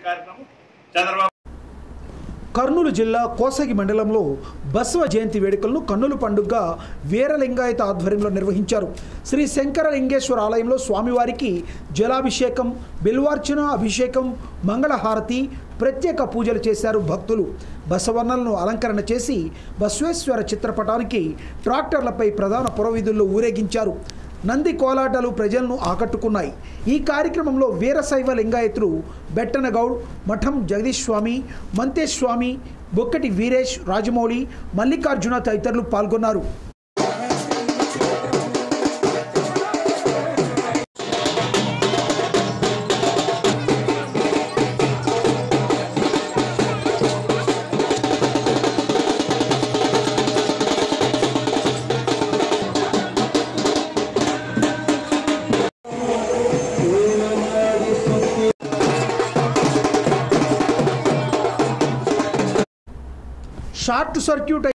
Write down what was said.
కార్యక్రమం చంద్రబాబు కర్నూలు జిల్లా కోసగి మండలంలో బసవ జయంతి వేడుకలను కన్నుల పండుగగా వీరలింగాయత ఆధ్వర్యంలో నిర్వహించారు శ్రీ శంకర లింగేశ్వర ఆలయంలో స్వామివారికి జలాభిషేకం బిల్వార్చన అభిషేకం మంగళహారతి ప్రత్యేక పూజలు చేశారు భక్తులు బసవన్నలను అలంకరణ చేసి బసవేశ్వర చిత్రపటానికి ట్రాక్టర్లపై ప్రధాన పురవీధుల్లో ఊరేగించారు నంది కోలాటాలు ప్రజలను ఆకట్టుకున్నాయి ఈ కార్యక్రమంలో వీరశైవ లింగాయతులు బెట్టనగౌడ్ మఠం జగదీష్ స్వామి మంతేష్ స్వామి బొక్కటి వీరేష్ రాజమౌళి మల్లికార్జున తదితరులు పాల్గొన్నారు షార్ట్ సర్క్యూట్